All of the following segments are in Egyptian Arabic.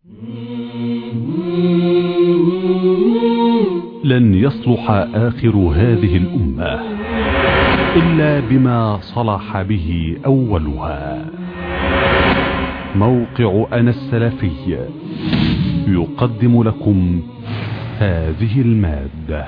لن يصلح آخر هذه الأمة إلا بما صلح به أولها موقع أنا السلفي يقدم لكم هذه المادة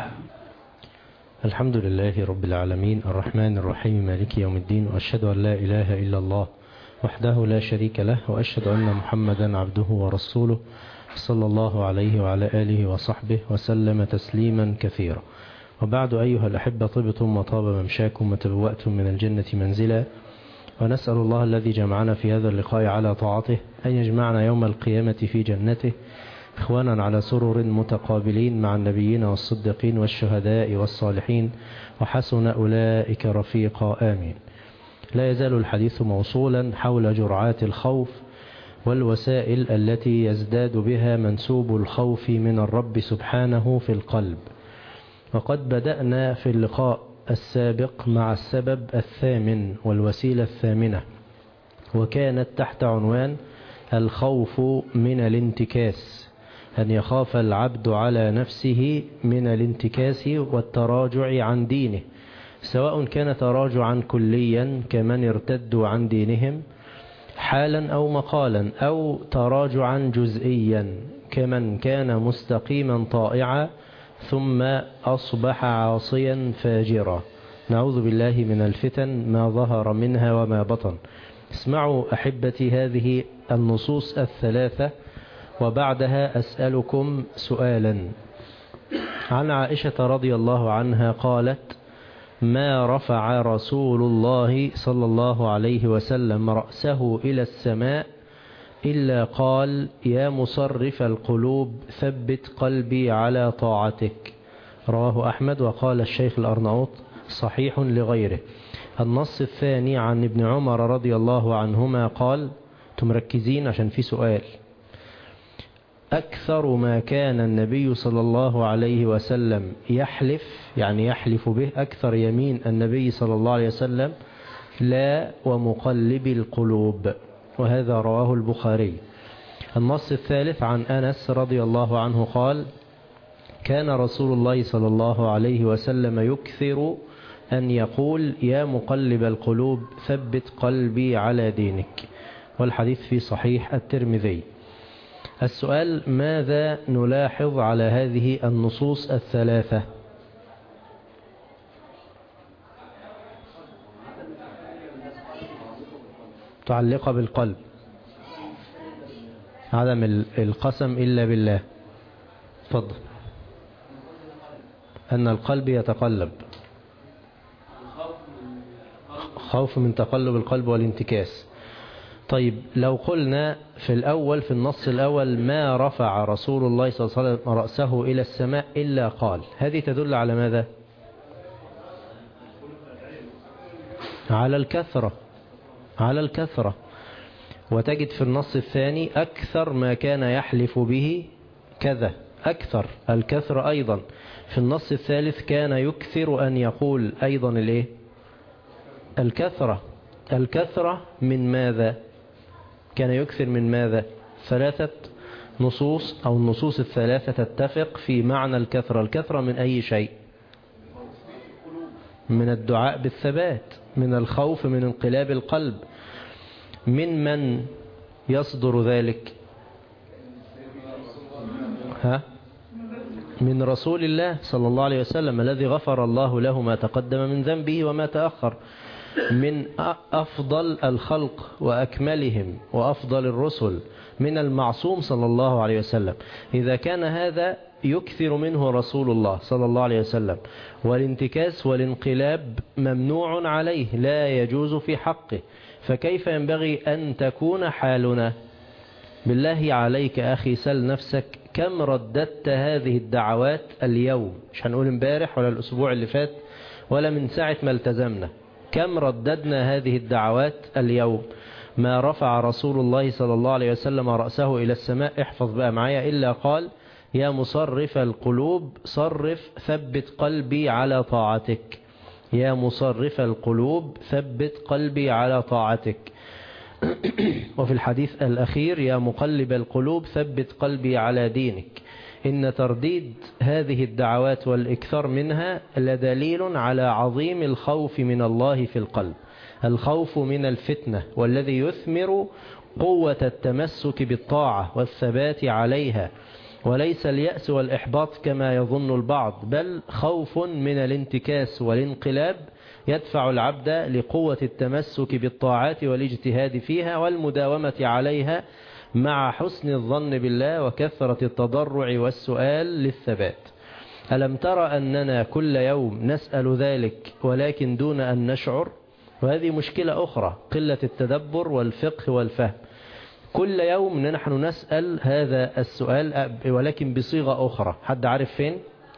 الحمد لله رب العالمين الرحمن الرحيم مالك يوم الدين وأشهد أن لا إله إلا الله وحده لا شريك له وأشهد أن محمدا عبده ورسوله صلى الله عليه وعلى آله وصحبه وسلم تسليما كثيرا وبعد أيها الأحبة طبتم وطاب ممشاكم وتبوأتم من الجنة منزلا ونسأل الله الذي جمعنا في هذا اللقاء على طاعته أن يجمعنا يوم القيامة في جنته إخوانا على سرر متقابلين مع النبيين والصديقين والشهداء والصالحين وحسن أولئك رفيقا آمين لا يزال الحديث موصولا حول جرعات الخوف والوسائل التي يزداد بها منسوب الخوف من الرب سبحانه في القلب وقد بدأنا في اللقاء السابق مع السبب الثامن والوسيلة الثامنة وكانت تحت عنوان الخوف من الانتكاس أن يخاف العبد على نفسه من الانتكاس والتراجع عن دينه سواء كان تراجعا كليا كمن ارتدوا عن دينهم حالا أو مقالا أو تراجعا جزئيا كمن كان مستقيما طائعا ثم أصبح عاصيا فاجرا نعوذ بالله من الفتن ما ظهر منها وما بطن اسمعوا أحبتي هذه النصوص الثلاثة وبعدها أسألكم سؤالا عن عائشة رضي الله عنها قالت ما رفع رسول الله صلى الله عليه وسلم رأسه إلى السماء إلا قال يا مصرف القلوب ثبت قلبي على طاعتك رواه أحمد وقال الشيخ الأرناؤوط صحيح لغيره النص الثاني عن ابن عمر رضي الله عنهما قال تمركزين عشان في سؤال أكثر ما كان النبي صلى الله عليه وسلم يحلف يعني يحلف به أكثر يمين النبي صلى الله عليه وسلم لا ومقلب القلوب وهذا رواه البخاري النص الثالث عن أنس رضي الله عنه قال كان رسول الله صلى الله عليه وسلم يكثر أن يقول يا مقلب القلوب ثبت قلبي على دينك والحديث في صحيح الترمذي السؤال ماذا نلاحظ على هذه النصوص الثلاثة تعلق بالقلب عدم القسم إلا بالله تفضل أن القلب يتقلب خوف من تقلب القلب والانتكاس طيب لو قلنا في الأول في النص الأول ما رفع رسول الله صلى الله عليه وسلم رأسه إلى السماء إلا قال هذه تدل على ماذا على الكثرة على الكثرة وتجد في النص الثاني أكثر ما كان يحلف به كذا أكثر الكثرة أيضا في النص الثالث كان يكثر أن يقول أيضا الإيه الكثرة الكثرة من ماذا كان يكثر من ماذا ثلاثة نصوص أو النصوص الثلاثة تتفق في معنى الكثرة الكثرة من أي شيء من الدعاء بالثبات من الخوف من انقلاب القلب من من يصدر ذلك ها من رسول الله صلى الله عليه وسلم الذي غفر الله له ما تقدم من ذنبه وما تأخر من أفضل الخلق وأكملهم وأفضل الرسل من المعصوم صلى الله عليه وسلم إذا كان هذا يكثر منه رسول الله صلى الله عليه وسلم والانتكاس والانقلاب ممنوع عليه لا يجوز في حقه فكيف ينبغي أن تكون حالنا بالله عليك أخي سل نفسك كم رددت هذه الدعوات اليوم مش هنقول امبارح ولا الأسبوع اللي فات ولا من ساعة ما التزمنا كم رددنا هذه الدعوات اليوم ما رفع رسول الله صلى الله عليه وسلم رأسه إلى السماء احفظ بقى معايا إلا قال يا مصرف القلوب صرف ثبت قلبي على طاعتك يا مصرف القلوب ثبت قلبي على طاعتك وفي الحديث الأخير يا مقلب القلوب ثبت قلبي على دينك إن ترديد هذه الدعوات والإكثار منها لدليل على عظيم الخوف من الله في القلب الخوف من الفتنة والذي يثمر قوة التمسك بالطاعة والثبات عليها وليس اليأس والإحباط كما يظن البعض بل خوف من الانتكاس والانقلاب يدفع العبد لقوة التمسك بالطاعات والاجتهاد فيها والمداومة عليها مع حسن الظن بالله وكثرة التضرع والسؤال للثبات ألم ترى أننا كل يوم نسأل ذلك ولكن دون أن نشعر وهذه مشكلة أخرى قلة التدبر والفقه والفهم كل يوم نحن نسأل هذا السؤال ولكن بصيغة أخرى حد عارف فين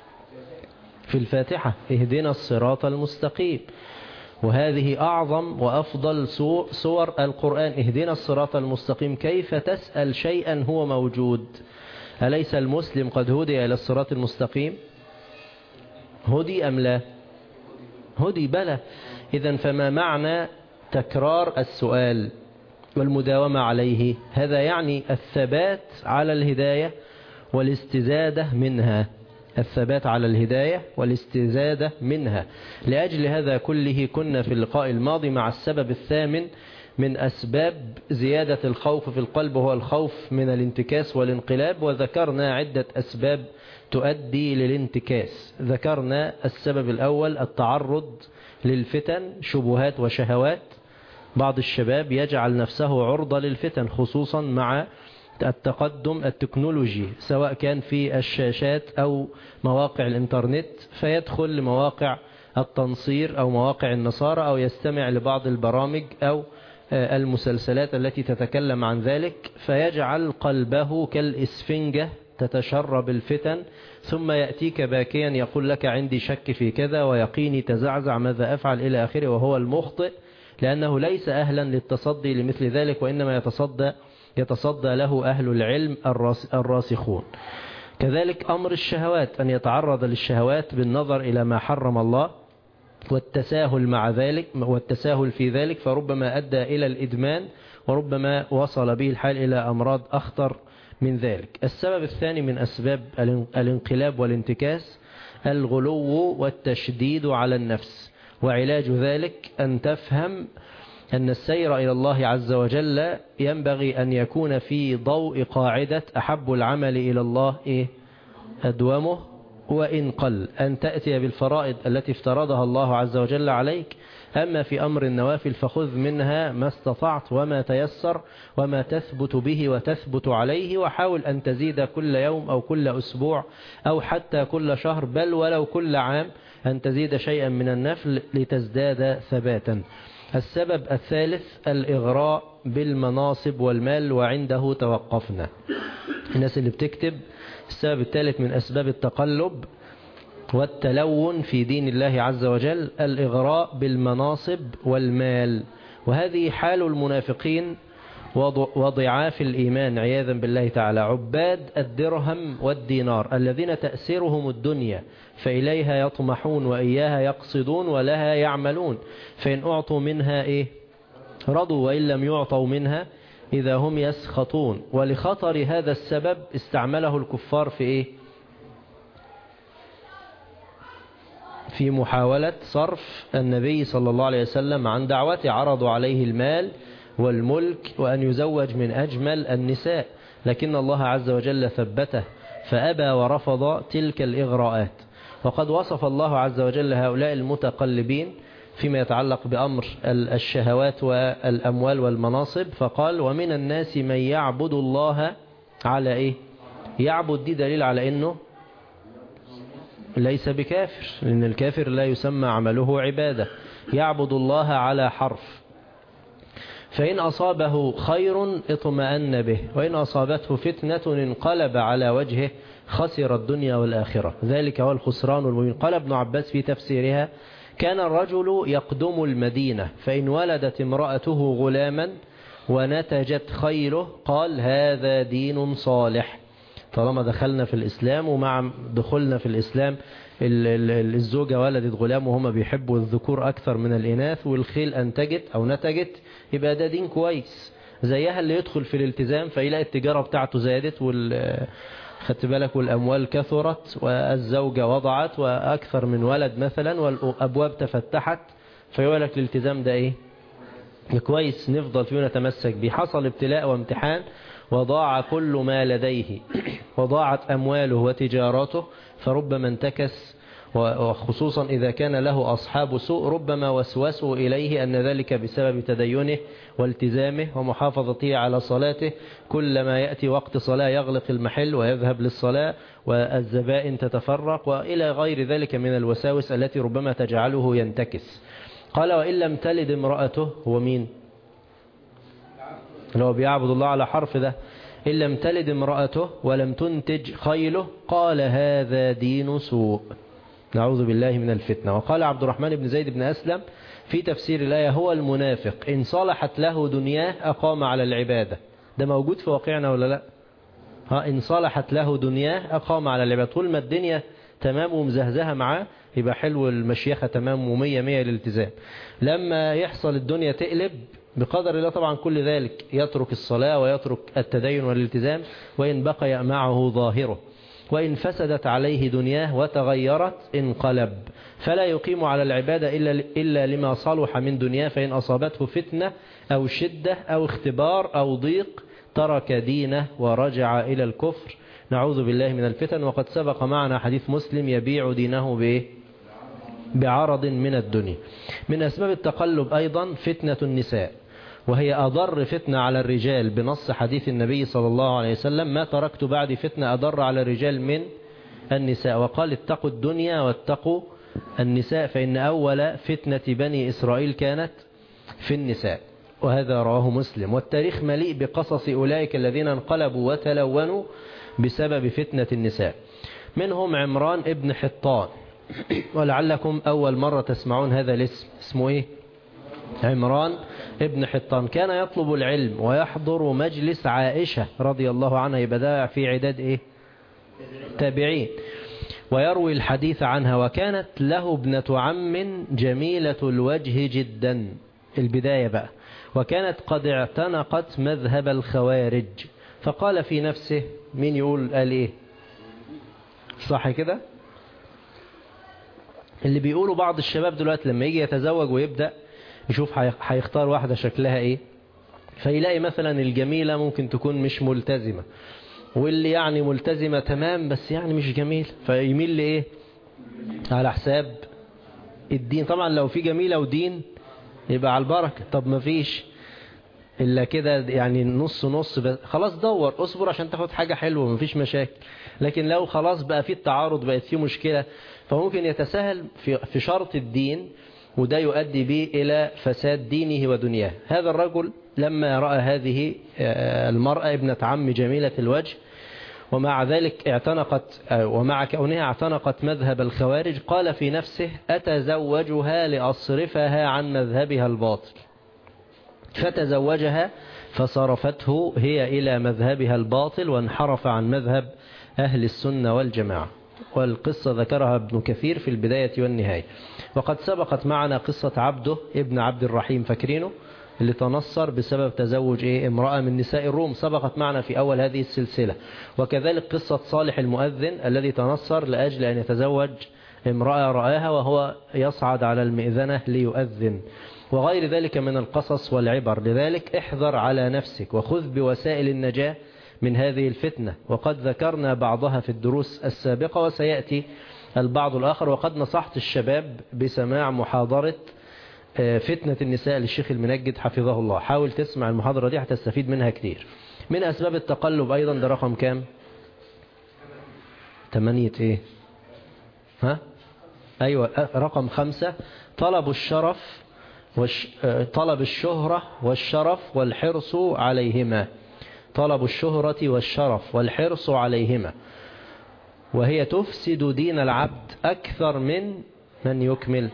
في الفاتحة اهدنا الصراط المستقيم وهذه أعظم وأفضل صور القرآن اهدنا الصراط المستقيم كيف تسأل شيئا هو موجود أليس المسلم قد هدي إلى الصراط المستقيم هدي أم لا هدي بلى إذا فما معنى تكرار السؤال والمداومة عليه هذا يعني الثبات على الهداية والاستزادة منها الثبات على الهداية والاستزادة منها لأجل هذا كله كنا في اللقاء الماضي مع السبب الثامن من أسباب زيادة الخوف في القلب هو الخوف من الانتكاس والانقلاب وذكرنا عدة أسباب تؤدي للانتكاس ذكرنا السبب الأول التعرض للفتن شبهات وشهوات بعض الشباب يجعل نفسه عرضة للفتن خصوصا مع التقدم التكنولوجي سواء كان في الشاشات أو مواقع الإنترنت فيدخل لمواقع التنصير أو مواقع النصارى أو يستمع لبعض البرامج أو المسلسلات التي تتكلم عن ذلك فيجعل قلبه كالإسفنجة تتشرب الفتن ثم يأتيك باكيا يقول لك عندي شك في كذا ويقيني تزعزع ماذا أفعل إلى آخره وهو المخطئ لأنه ليس أهلا للتصدي لمثل ذلك وإنما يتصدى يتصدى له أهل العلم الراسخون كذلك أمر الشهوات أن يتعرض للشهوات بالنظر إلى ما حرم الله والتساهل مع ذلك والتساهل في ذلك فربما أدى إلى الإدمان وربما وصل به الحال إلى أمراض أخطر من ذلك السبب الثاني من أسباب الانقلاب والانتكاس الغلو والتشديد على النفس وعلاج ذلك أن تفهم أن السير إلى الله عز وجل ينبغي أن يكون في ضوء قاعدة أحب العمل إلى الله إيه؟ أدومه وإن قل أن تأتي بالفرائض التي افترضها الله عز وجل عليك أما في أمر النوافل فخذ منها ما استطعت وما تيسر وما تثبت به وتثبت عليه وحاول أن تزيد كل يوم أو كل أسبوع أو حتى كل شهر بل ولو كل عام أن تزيد شيئا من النفل لتزداد ثباتا السبب الثالث الإغراء بالمناصب والمال وعنده توقفنا الناس اللي بتكتب السبب الثالث من أسباب التقلب والتلون في دين الله عز وجل الإغراء بالمناصب والمال وهذه حال المنافقين وضعاف الإيمان عياذا بالله تعالى عباد الدرهم والدينار الذين تأسرهم الدنيا فإليها يطمحون وإياها يقصدون ولها يعملون فإن أعطوا منها إيه رضوا وإن لم يعطوا منها إذا هم يسخطون ولخطر هذا السبب استعمله الكفار في إيه في محاولة صرف النبي صلى الله عليه وسلم عن دعوته عرضوا عليه المال والملك وأن يزوج من أجمل النساء لكن الله عز وجل ثبته فأبى ورفض تلك الإغراءات وقد وصف الله عز وجل هؤلاء المتقلبين فيما يتعلق بأمر الشهوات والأموال والمناصب فقال ومن الناس من يعبد الله على إيه يعبد دي دليل على أنه ليس بكافر لأن الكافر لا يسمى عمله عبادة يعبد الله على حرف فإن أصابه خير اطمأن به وإن أصابته فتنة انقلب على وجهه خسر الدنيا والآخرة ذلك هو الخسران المبين قال ابن عباس في تفسيرها كان الرجل يقدم المدينة فإن ولدت امرأته غلاما ونتجت خيله قال هذا دين صالح طالما دخلنا في الإسلام ومع دخولنا في الإسلام الزوجة ولدت غلام وهم بيحبوا الذكور أكثر من الإناث والخيل أنتجت أو نتجت يبقى ده دين كويس زيها اللي يدخل في الالتزام فيلاقي التجارة بتاعته زادت وال خدت بالك والأموال كثرت والزوجة وضعت وأكثر من ولد مثلا والأبواب تفتحت فيقول لك الالتزام ده إيه كويس نفضل فيه ونتمسك به حصل ابتلاء وامتحان وضاع كل ما لديه وضاعت أمواله وتجاراته فربما انتكس وخصوصا إذا كان له أصحاب سوء ربما وسوسوا إليه أن ذلك بسبب تدينه والتزامه ومحافظته على صلاته كلما يأتي وقت صلاة يغلق المحل ويذهب للصلاة والزبائن تتفرق وإلى غير ذلك من الوساوس التي ربما تجعله ينتكس قال وإن لم تلد امرأته هو مين اللي هو بيعبد الله على حرف ده إن لم تلد امرأته ولم تنتج خيله قال هذا دين سوء نعوذ بالله من الفتنة وقال عبد الرحمن بن زيد بن أسلم في تفسير الآية هو المنافق إن صلحت له دنياه أقام على العبادة ده موجود في واقعنا ولا لا ها إن صلحت له دنياه أقام على العبادة طول ما الدنيا تمام ومزهزها معاه يبقى حلو المشيخة تمام ومية مية الالتزام لما يحصل الدنيا تقلب بقدر الله طبعا كل ذلك يترك الصلاة ويترك التدين والالتزام وإن بقي معه ظاهره وإن فسدت عليه دنياه وتغيرت انقلب فلا يقيم على العبادة إلا, إلا لما صلح من دنياه فإن أصابته فتنة أو شدة أو اختبار أو ضيق ترك دينه ورجع إلى الكفر نعوذ بالله من الفتن وقد سبق معنا حديث مسلم يبيع دينه بإيه بعرض من الدنيا من أسباب التقلب أيضا فتنة النساء وهي أضر فتنة على الرجال بنص حديث النبي صلى الله عليه وسلم ما تركت بعد فتنة أضر على الرجال من النساء وقال اتقوا الدنيا واتقوا النساء فإن أول فتنة بني إسرائيل كانت في النساء وهذا رواه مسلم والتاريخ مليء بقصص أولئك الذين انقلبوا وتلونوا بسبب فتنة النساء منهم عمران ابن حطان ولعلكم أول مرة تسمعون هذا الاسم اسمه إيه عمران ابن حطان كان يطلب العلم ويحضر مجلس عائشة رضي الله عنها يبدأ في عداد إيه تابعين ويروي الحديث عنها وكانت له ابنة عم جميلة الوجه جدا البداية بقى وكانت قد اعتنقت مذهب الخوارج فقال في نفسه مين يقول قال ايه صح كده اللي بيقولوا بعض الشباب دلوقتي لما يجي يتزوج ويبدأ يشوف هيختار واحدة شكلها ايه فيلاقي مثلا الجميلة ممكن تكون مش ملتزمة واللي يعني ملتزمة تمام بس يعني مش جميل فيميل لإيه على حساب الدين طبعا لو في جميلة ودين يبقى على البركة طب ما فيش إلا كده يعني نص نص بس خلاص دور اصبر عشان تاخد حاجة حلوة مفيش مشاكل لكن لو خلاص بقى في التعارض بقت فيه مشكلة فممكن يتساهل في, في شرط الدين وده يؤدي به إلى فساد دينه ودنياه هذا الرجل لما رأى هذه المرأة ابنة عم جميلة الوجه ومع ذلك اعتنقت ومع كونها اعتنقت مذهب الخوارج قال في نفسه أتزوجها لأصرفها عن مذهبها الباطل فتزوجها فصرفته هي إلى مذهبها الباطل وانحرف عن مذهب أهل السنة والجماعة والقصة ذكرها ابن كثير في البداية والنهاية وقد سبقت معنا قصة عبده ابن عبد الرحيم فاكرينه اللي تنصر بسبب تزوج إيه امرأة من نساء الروم سبقت معنا في أول هذه السلسلة وكذلك قصة صالح المؤذن الذي تنصر لأجل أن يتزوج امرأة رآها وهو يصعد على المئذنة ليؤذن وغير ذلك من القصص والعبر لذلك احذر على نفسك وخذ بوسائل النجاة من هذه الفتنة وقد ذكرنا بعضها في الدروس السابقة وسيأتي البعض الآخر وقد نصحت الشباب بسماع محاضرة فتنة النساء للشيخ المنجد حفظه الله حاول تسمع المحاضرة دي هتستفيد منها كتير من أسباب التقلب أيضا ده رقم كام تمانية ايه ها أيوة رقم خمسة طلب الشرف وش طلب الشهرة والشرف والحرص عليهما طلب الشهرة والشرف والحرص عليهما وهي تفسد دين العبد أكثر من من يكمل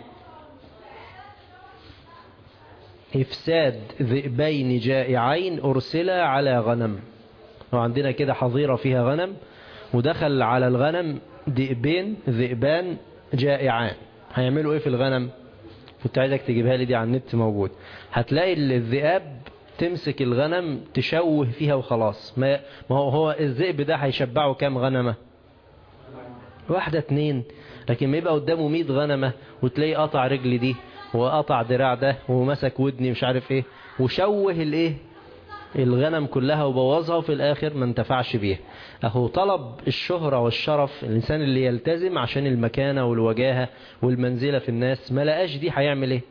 إفساد ذئبين جائعين أرسلا على غنم وعندنا كده حظيرة فيها غنم ودخل على الغنم ذئبين ذئبان جائعان هيعملوا ايه في الغنم كنت عايزك تجيبها لي دي على النت موجود هتلاقي الذئاب تمسك الغنم تشوه فيها وخلاص ما ما هو هو الذئب ده هيشبعه كام غنمة واحدة اتنين لكن ما يبقى قدامه 100 غنمة وتلاقيه قطع رجل دي وقطع دراع ده ومسك ودني مش عارف ايه وشوه الايه الغنم كلها وبوظها وفي الاخر ما انتفعش بيها اهو طلب الشهرة والشرف الانسان اللي يلتزم عشان المكانة والوجاهة والمنزلة في الناس ما لقاش دي هيعمل ايه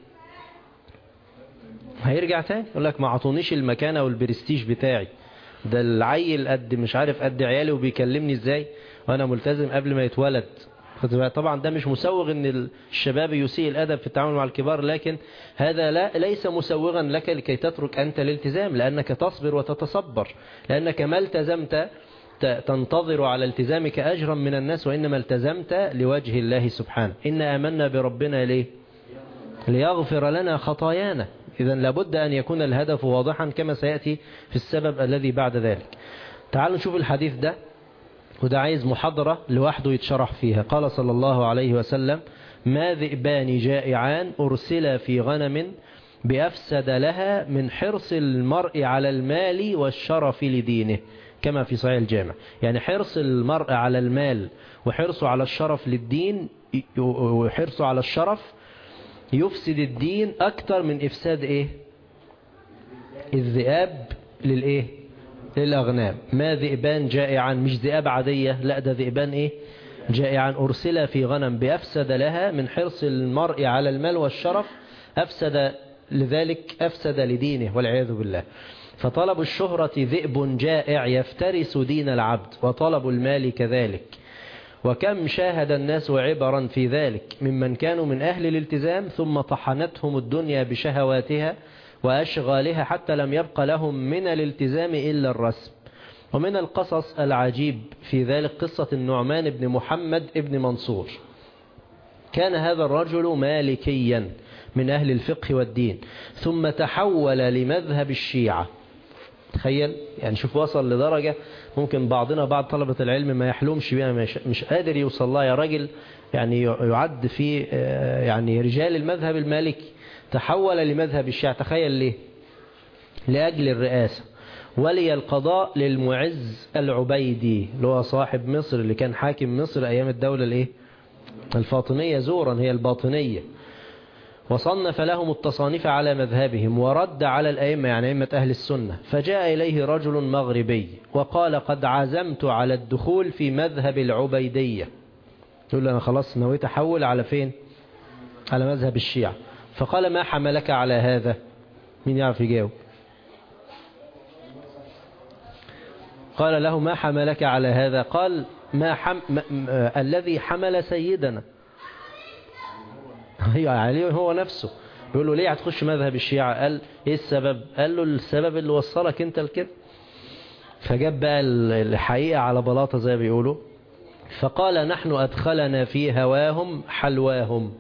هيرجع تاني يقول لك ما عطونيش المكانة والبرستيج بتاعي ده العيل قد مش عارف قد عيالي وبيكلمني ازاي وانا ملتزم قبل ما يتولد طبعا ده مش مسوغ ان الشباب يسيء الادب في التعامل مع الكبار لكن هذا لا ليس مسوغا لك لكي تترك انت الالتزام لانك تصبر وتتصبر لانك ما التزمت تنتظر على التزامك اجرا من الناس وانما التزمت لوجه الله سبحانه ان امنا بربنا ليه ليغفر لنا خطايانا إذا لابد أن يكون الهدف واضحا كما سيأتي في السبب الذي بعد ذلك تعالوا نشوف الحديث ده وده عايز محاضرة لوحده يتشرح فيها قال صلى الله عليه وسلم ما ذئبان جائعان أرسل في غنم بأفسد لها من حرص المرء على المال والشرف لدينه كما في صحيح الجامع يعني حرص المرء على المال وحرصه على الشرف للدين وحرصه على الشرف يفسد الدين أكتر من إفساد إيه الذئاب للإيه للأغنام ما ذئبان جائعا مش ذئاب عادية لا ده ذئبان إيه جائعا أرسل في غنم بأفسد لها من حرص المرء على المال والشرف أفسد لذلك أفسد لدينه والعياذ بالله فطلب الشهرة ذئب جائع يفترس دين العبد وطلب المال كذلك وكم شاهد الناس عبرا في ذلك ممن كانوا من أهل الالتزام ثم طحنتهم الدنيا بشهواتها وأشغالها حتى لم يبق لهم من الالتزام إلا الرسم ومن القصص العجيب في ذلك قصة النعمان بن محمد بن منصور كان هذا الرجل مالكيا من أهل الفقه والدين ثم تحول لمذهب الشيعة تخيل يعني شوف وصل لدرجة ممكن بعضنا بعض طلبة العلم ما يحلمش بها مش, مش قادر يوصل لها يا راجل يعني يعد في يعني رجال المذهب المالكي تحول لمذهب الشيعة تخيل ليه لأجل الرئاسة ولي القضاء للمعز العبيدي اللي هو صاحب مصر اللي كان حاكم مصر أيام الدولة الايه الفاطمية زورا هي الباطنية وصنف لهم التصانيف على مذهبهم ورد على الأئمة يعني أئمة أهل السنة فجاء إليه رجل مغربي وقال قد عزمت على الدخول في مذهب العبيدية يقول أنا خلاص نويت أحول على فين على مذهب الشيعة فقال ما حملك على هذا مين يعرف يجاوب قال له ما حملك على هذا قال ما حم... ما... ما... الذي حمل سيدنا عليه هو نفسه يقول له ليه هتخش مذهب الشيعة قال ايه السبب قال له السبب اللي وصلك انت لكده فجاب بقى الحقيقة على بلاطة زي ما بيقولوا فقال نحن أدخلنا في هواهم حلواهم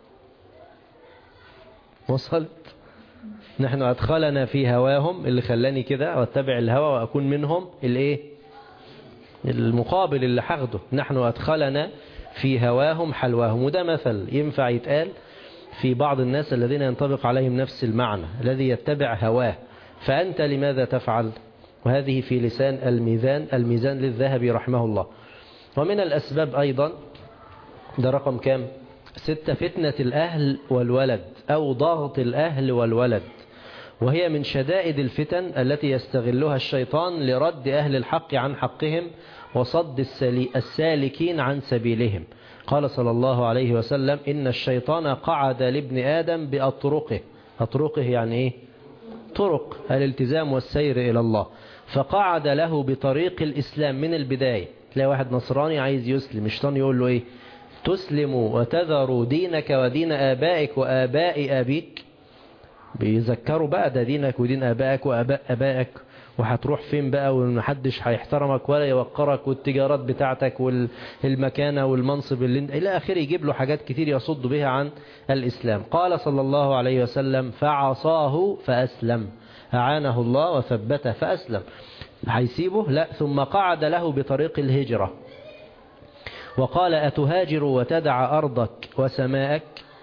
وصلت نحن أدخلنا في هواهم اللي خلاني كده واتبع الهوى وأكون منهم الايه المقابل اللي هاخده نحن أدخلنا في هواهم حلواهم وده مثل ينفع يتقال في بعض الناس الذين ينطبق عليهم نفس المعنى الذي يتبع هواه فأنت لماذا تفعل وهذه في لسان الميزان الميزان للذهبي رحمه الله ومن الأسباب أيضا ده رقم كام ستة فتنة الأهل والولد أو ضغط الأهل والولد وهي من شدائد الفتن التي يستغلها الشيطان لرد أهل الحق عن حقهم وصد السالكين عن سبيلهم قال صلى الله عليه وسلم إن الشيطان قعد لابن آدم بأطرقه أطرقه يعني إيه طرق الالتزام والسير إلى الله فقعد له بطريق الإسلام من البداية تلاقي واحد نصراني عايز يسلم الشيطان يقول له إيه تسلم وتذر دينك ودين آبائك وآباء أبيك بيذكروا بقى ده دينك ودين آبائك وآباء أبائك وهتروح فين بقى ومحدش هيحترمك ولا يوقرك والتجارات بتاعتك والمكانة والمنصب اللي انت إلى آخره يجيب له حاجات كتير يصد بها عن الإسلام قال صلى الله عليه وسلم فعصاه فأسلم أعانه الله وثبته فأسلم هيسيبه لا ثم قعد له بطريق الهجرة وقال أتهاجر وتدع أرضك وسماءك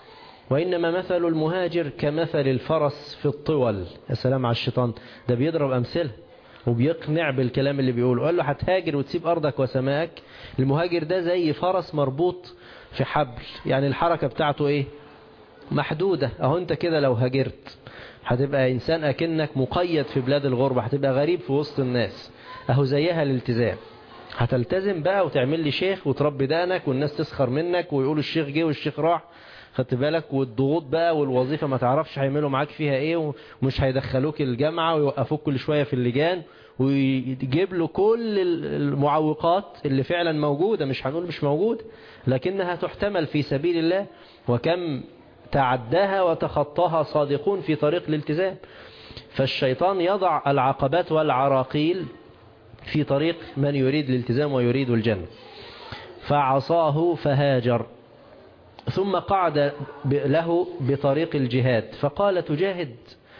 وإنما مثل المهاجر كمثل الفرس في الطول يا سلام على الشيطان ده بيضرب أمثلة وبيقنع بالكلام اللي بيقوله قال له هتهاجر وتسيب أرضك وسماك المهاجر ده زي فرس مربوط في حبل يعني الحركة بتاعته ايه محدودة اهو انت كده لو هاجرت هتبقى انسان اكنك مقيد في بلاد الغربة هتبقى غريب في وسط الناس اهو زيها الالتزام هتلتزم بقى وتعمل لي شيخ وتربي دقنك والناس تسخر منك ويقولوا الشيخ جه والشيخ راح خدت بالك والضغوط بقى والوظيفة ما تعرفش هيعملوا معاك فيها ايه ومش هيدخلوك الجامعة ويوقفوك كل شوية في اللجان ويجيب له كل المعوقات اللي فعلا موجودة مش هنقول مش موجودة لكنها تحتمل في سبيل الله وكم تعداها وتخطاها صادقون في طريق الالتزام فالشيطان يضع العقبات والعراقيل في طريق من يريد الالتزام ويريد الجنة فعصاه فهاجر ثم قعد له بطريق الجهاد فقال تجاهد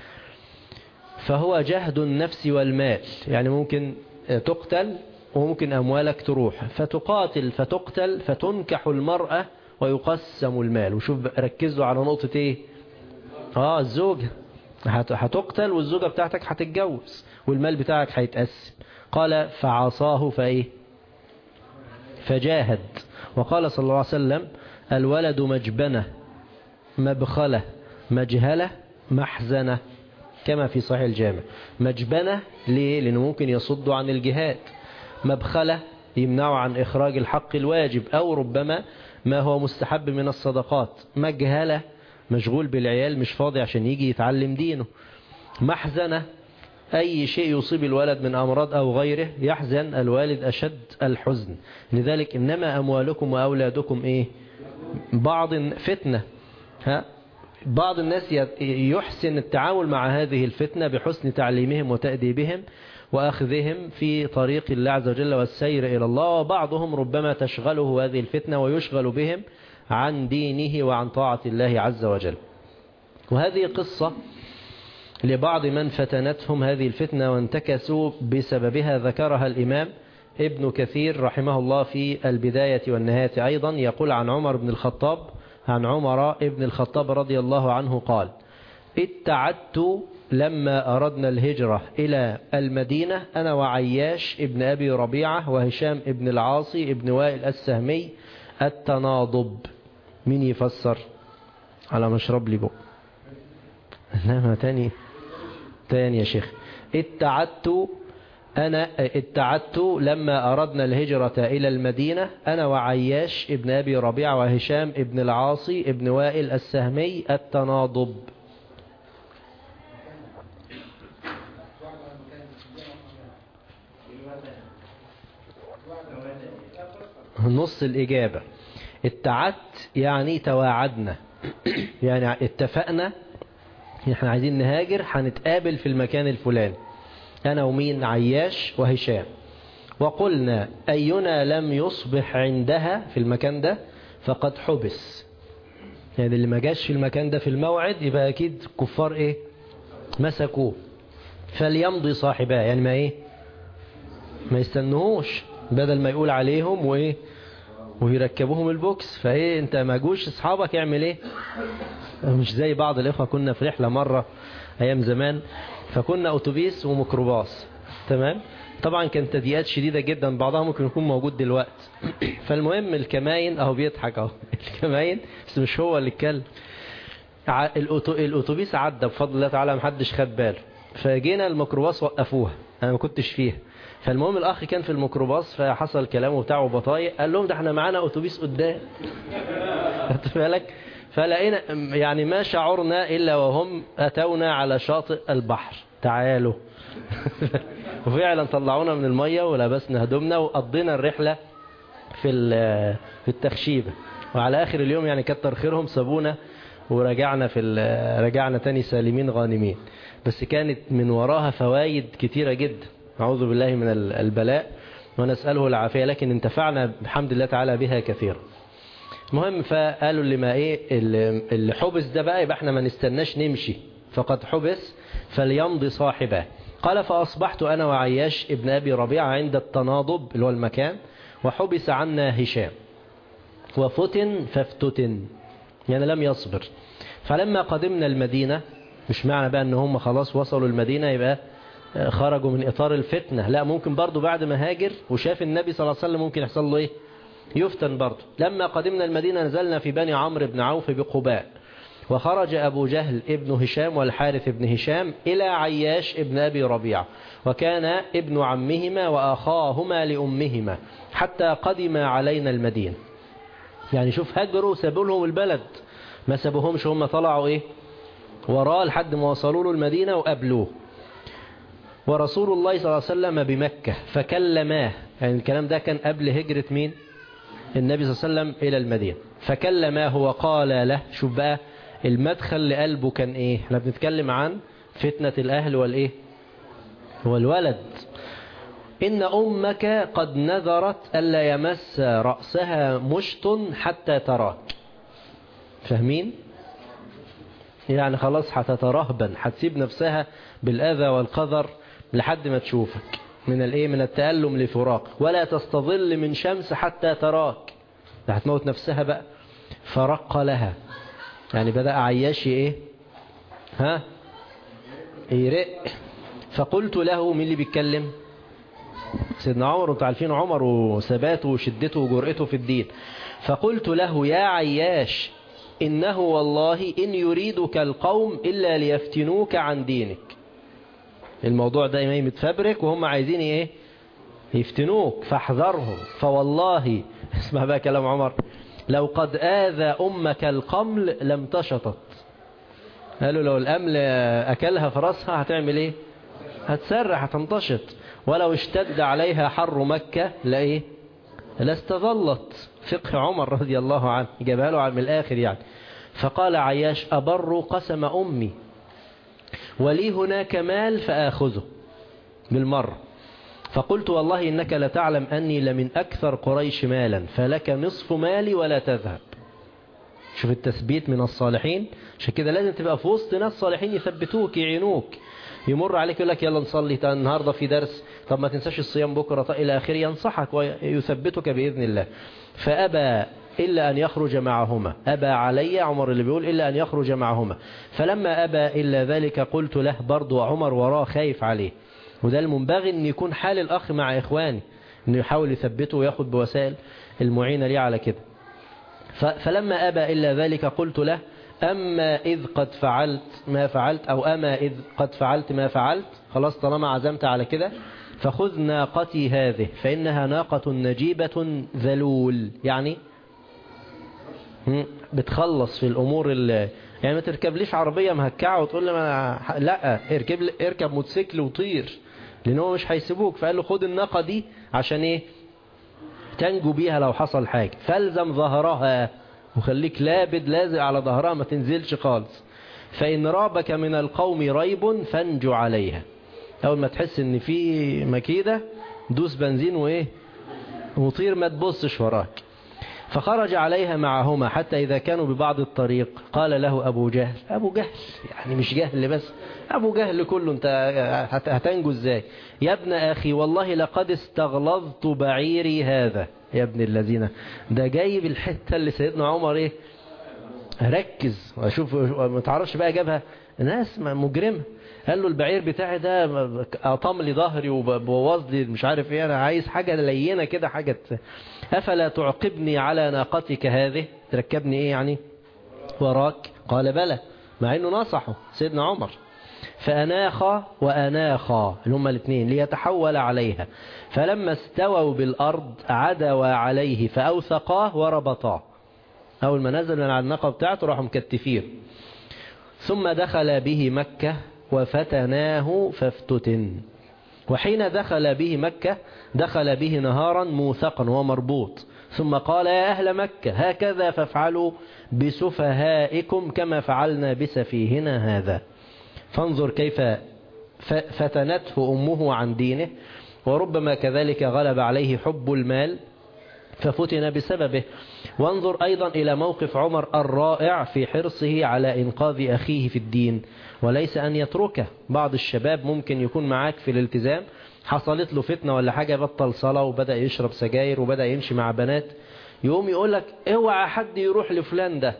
فهو جهد النفس والمال يعني ممكن تقتل وممكن أموالك تروح فتقاتل فتقتل فتنكح المرأة ويقسم المال وشوف ركزوا على نقطة ايه اه الزوجة هتقتل والزوجة بتاعتك هتتجوز والمال بتاعك هيتقسم قال فعصاه فايه فجاهد وقال صلى الله عليه وسلم الولد مجبنة مبخلة مجهلة محزنة كما في صحيح الجامع مجبنة ليه لأنه ممكن يصد عن الجهاد مبخلة يمنع عن إخراج الحق الواجب أو ربما ما هو مستحب من الصدقات مجهلة مشغول بالعيال مش فاضي عشان يجي يتعلم دينه محزنة أي شيء يصيب الولد من أمراض أو غيره يحزن الوالد أشد الحزن لذلك إنما أموالكم وأولادكم إيه بعض فتنة ها بعض الناس يحسن التعامل مع هذه الفتنة بحسن تعليمهم وتأديبهم وأخذهم في طريق الله عز وجل والسير إلى الله وبعضهم ربما تشغله هذه الفتنة ويشغل بهم عن دينه وعن طاعة الله عز وجل وهذه قصة لبعض من فتنتهم هذه الفتنة وانتكسوا بسببها ذكرها الإمام ابن كثير رحمه الله في البداية والنهاية أيضا يقول عن عمر بن الخطاب عن عمر ابن الخطاب رضي الله عنه قال اتعدت لما أردنا الهجرة إلى المدينة أنا وعياش ابن أبي ربيعة وهشام ابن العاصي ابن وائل السهمي التناضب مين يفسر على مشرب لي بق انما تاني تاني يا شيخ اتعدت أنا اتعدت لما أردنا الهجرة إلى المدينة أنا وعياش ابن أبي ربيعة وهشام ابن العاصي ابن وائل السهمي التناضب نص الإجابة اتعدت يعني تواعدنا يعني اتفقنا احنا عايزين نهاجر هنتقابل في المكان الفلاني أنا ومين عياش وهشام وقلنا أينا لم يصبح عندها في المكان ده فقد حبس يعني اللي ما جاش في المكان ده في الموعد يبقى أكيد كفار إيه مسكوه فليمضي صاحباه يعني ما إيه ما يستنهوش بدل ما يقول عليهم وإيه ويركبوهم البوكس فايه انت ما جوش اصحابك يعمل ايه مش زي بعض الاخوه كنا في رحله مره ايام زمان فكنا اتوبيس وميكروباص تمام طبعا كانت تضييقات شديدة جدا بعضها ممكن يكون موجود دلوقتي فالمهم الكماين اهو بيضحك اهو الكماين بس مش هو اللي اتكلم الاتوبيس عدى بفضل الله تعالى محدش خد باله فجينا الميكروباص وقفوها انا ما كنتش فيها فالمهم الاخ كان في الميكروباص فحصل كلامه بتاعه بطايق قال لهم ده احنا معانا اتوبيس قدام خدت بالك فلقينا يعني ما شعرنا إلا وهم أتونا على شاطئ البحر تعالوا وفعلا طلعونا من المية ولبسنا هدومنا وقضينا الرحلة في في التخشيبة وعلى آخر اليوم يعني كتر خيرهم سابونا ورجعنا في رجعنا تاني سالمين غانمين بس كانت من وراها فوائد كتيرة جدا أعوذ بالله من البلاء ونسأله العافية لكن انتفعنا بحمد الله تعالى بها كثيرا المهم فقالوا اللي ما ايه اللي حبس ده بقى يبقى احنا ما نستناش نمشي فقد حبس فليمضي صاحبه قال فأصبحت أنا وعياش ابن أبي ربيعة عند التناضب اللي هو المكان وحبس عنا هشام وفتن فافتتن يعني لم يصبر فلما قدمنا المدينة مش معنى بقى ان هم خلاص وصلوا المدينة يبقى خرجوا من إطار الفتنة لا ممكن برضو بعد ما هاجر وشاف النبي صلى الله عليه وسلم ممكن يحصل له إيه يفتن برضو لما قدمنا المدينة نزلنا في بني عمرو بن عوف بقباء وخرج أبو جهل ابن هشام والحارث ابن هشام إلى عياش ابن أبي ربيع وكان ابن عمهما وأخاهما لأمهما حتى قدم علينا المدينة يعني شوف هجروا سابوا لهم البلد ما سابوهمش هم طلعوا إيه وراه لحد ما وصلوا له المدينة وقابلوه ورسول الله صلى الله عليه وسلم بمكة فكلماه يعني الكلام ده كان قبل هجرة مين النبي صلى الله عليه وسلم إلى المدينة فكلماه وقال له شوف بقى المدخل لقلبه كان إيه احنا بنتكلم عن فتنة الأهل والإيه والولد إن أمك قد نذرت ألا يمس رأسها مشط حتى تراك فاهمين يعني خلاص هتترهبن هتسيب نفسها بالأذى والقذر لحد ما تشوفك من الايه من التألم لفراق ولا تستظل من شمس حتى تراك ده هتموت نفسها بقى فرق لها يعني بدأ عياشي ايه ها يرق فقلت له مين اللي بيتكلم سيدنا عمر انتوا عارفين عمر وثباته وشدته وجرأته في الدين فقلت له يا عياش إنه والله إن يريدك القوم إلا ليفتنوك عن دينك الموضوع ده إمام متفبرك وهم عايزين إيه يفتنوك فاحذرهم فوالله اسمع بقى كلام عمر لو قد آذى أمك القمل لم تشطت قالوا لو الأمل أكلها في راسها هتعمل إيه هتسرح هتنتشط ولو اشتد عليها حر مكة لإيه لاستظلت فقه عمر رضي الله عنه جابها له من الآخر يعني فقال عياش أبر قسم أمي ولي هناك مال فآخذه بالمرة فقلت والله إنك لتعلم أني لمن أكثر قريش مالا فلك نصف مالي ولا تذهب شوف التثبيت من الصالحين عشان كده لازم تبقى في وسط ناس صالحين يثبتوك يعينوك يمر عليك يقول لك يلا نصلي النهاردة في درس طب ما تنساش الصيام بكرة إلى آخره ينصحك ويثبتك بإذن الله فأبى إلا أن يخرج معهما أبى علي عمر اللي بيقول إلا أن يخرج معهما فلما أبى إلا ذلك قلت له برضو عمر وراه خايف عليه وده المنبغي أن يكون حال الأخ مع إخواني أنه يحاول يثبته ويأخذ بوسائل المعينة لي على كده فلما أبى إلا ذلك قلت له أما إذ قد فعلت ما فعلت أو أما إذ قد فعلت ما فعلت خلاص طالما عزمت على كده فخذ ناقتي هذه فإنها ناقة نجيبة ذلول يعني بتخلص في الأمور اللي يعني ما تركبليش عربية مهكعة وتقول لي ما لا اركب اركب موتوسيكل وطير لأن هو مش هيسيبوك فقال له خد الناقة دي عشان ايه تنجو بيها لو حصل حاجة فالزم ظهرها وخليك لابد لازق على ظهرها ما تنزلش خالص فإن رابك من القوم ريب فانجو عليها أول ما تحس ان في مكيدة دوس بنزين وايه وطير ما تبصش وراك فخرج عليها معهما حتى إذا كانوا ببعض الطريق قال له أبو جهل أبو جهل يعني مش جهل بس أبو جهل كله أنت هتنجو ازاي يا ابن أخي والله لقد استغلظت بعيري هذا يا ابن الذين ده جايب الحتة اللي سيدنا عمر ايه ركز واشوف ما تعرفش بقى جابها ناس مجرمة قال له البعير بتاعي ده قطم لي ظهري وبوظ لي مش عارف ايه انا عايز حاجة لينة كده حاجة افلا تعقبني على ناقتك هذه تركبني ايه يعني وراك قال بلى مع انه نصحه سيدنا عمر فأناخا وأناخا اللي هما الاثنين ليتحول عليها فلما استووا بالأرض عدوا عليه فأوثقاه وربطاه أول ما نزل من على الناقة بتاعته راحوا مكتفين ثم دخل به مكة وفتناه فافتتن وحين دخل به مكة دخل به نهارا موثقا وهو مربوط ثم قال يا أهل مكة هكذا فافعلوا بسفهائكم كما فعلنا بسفيهنا هذا فانظر كيف فتنته أمه عن دينه وربما كذلك غلب عليه حب المال ففتن بسببه وانظر أيضا إلى موقف عمر الرائع في حرصه على إنقاذ أخيه في الدين وليس أن يتركه بعض الشباب ممكن يكون معاك في الالتزام حصلت له فتنة ولا حاجة بطل صلاة وبدأ يشرب سجاير وبدأ يمشي مع بنات يقوم يقول لك اوعى حد يروح لفلان ده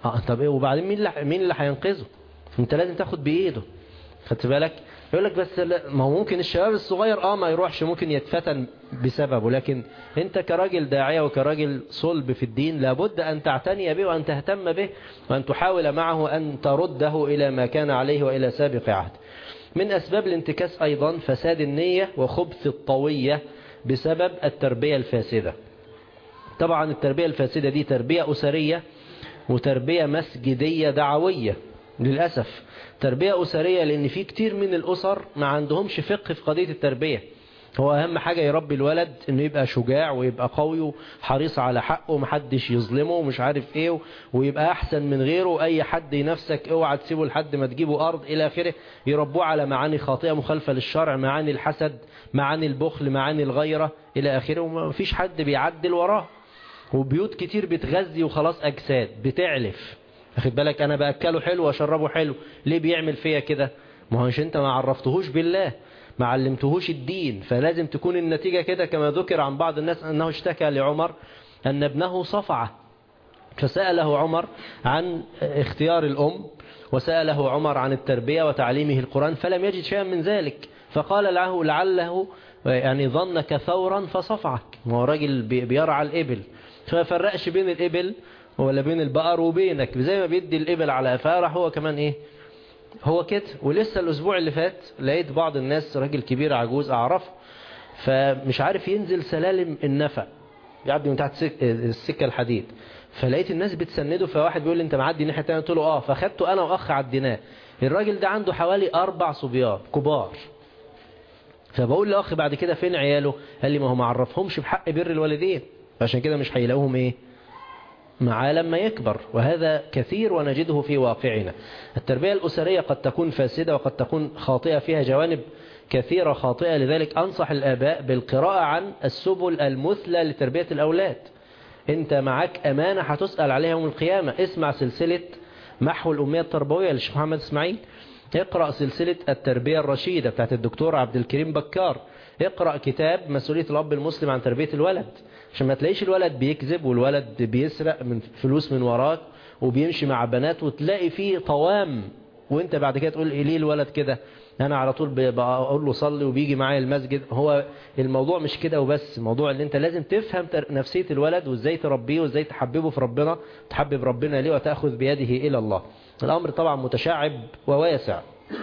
اه طب ايه وبعدين مين اللي مين اللي هينقذه انت لازم تاخد بايده خدت بالك يقول لك بس لا ما هو ممكن الشباب الصغير اه ما يروحش ممكن يتفتن بسببه لكن انت كراجل داعية وكراجل صلب في الدين لابد ان تعتني به وان تهتم به وان تحاول معه ان ترده الى ما كان عليه والى سابق عهد من اسباب الانتكاس ايضا فساد النية وخبث الطوية بسبب التربية الفاسدة طبعا التربية الفاسدة دي تربية أسرية وتربية مسجدية دعوية للأسف تربية أسرية لأن في كتير من الأسر ما عندهمش فقه في قضية التربية هو أهم حاجة يربي الولد إنه يبقى شجاع ويبقى قوي وحريص على حقه ومحدش يظلمه ومش عارف إيه ويبقى أحسن من غيره أي حد ينفسك اوعى تسيبه لحد ما تجيبه أرض إلى آخره يربوه على معاني خاطئة مخالفة للشرع معاني الحسد معاني البخل معاني الغيرة إلى آخره ومفيش حد بيعدل وراه وبيوت كتير بتغذي وخلاص أجساد بتعلف أخد بالك أنا بأكله حلو وأشربه حلو ليه بيعمل فيا كده ما هوش أنت ما عرفتهوش بالله ما علمتهوش الدين فلازم تكون النتيجة كده كما ذكر عن بعض الناس أنه اشتكى لعمر أن ابنه صفعه فسأله عمر عن اختيار الأم وسأله عمر عن التربية وتعليمه القرآن فلم يجد شيئا من ذلك فقال له لعله يعني ظنك ثورا فصفعك هو راجل بيرعى الإبل فما فرقش بين الإبل ولا بين البقر وبينك زي ما بيدي الإبل على أفارح هو كمان إيه هو كده ولسه الأسبوع اللي فات لقيت بعض الناس راجل كبير عجوز أعرفه فمش عارف ينزل سلالم النفق يعدي من تحت السكة الحديد فلقيت الناس بتسنده فواحد بيقول لي انت معدي الناحية التانية قلت له اه فاخدته انا واخ عديناه الراجل ده عنده حوالي اربع صبيان كبار فبقول لاخ بعد كده فين عياله قال لي ما هو ما عرفهمش بحق بر الوالدين عشان كده مش هيلاقوهم ايه معاه لما يكبر وهذا كثير ونجده في واقعنا التربية الأسرية قد تكون فاسدة وقد تكون خاطئة فيها جوانب كثيرة خاطئة لذلك أنصح الآباء بالقراءة عن السبل المثلى لتربية الأولاد انت معاك أمانة هتسأل عليها يوم القيامة اسمع سلسلة محو الأمية التربوية للشيخ محمد اسماعيل اقرأ سلسلة التربية الرشيدة بتاعت الدكتور عبد الكريم بكار اقرأ كتاب مسؤولية الأب المسلم عن تربية الولد عشان ما تلاقيش الولد بيكذب والولد بيسرق من فلوس من وراك وبيمشي مع بنات وتلاقي فيه طوام وانت بعد كده تقول ليه الولد كده انا على طول بقول له صلي وبيجي معايا المسجد هو الموضوع مش كده وبس الموضوع اللي انت لازم تفهم نفسية الولد وازاي تربيه وازاي تحببه في ربنا تحبب ربنا ليه وتأخذ بيده الى الله الامر طبعا متشعب وواسع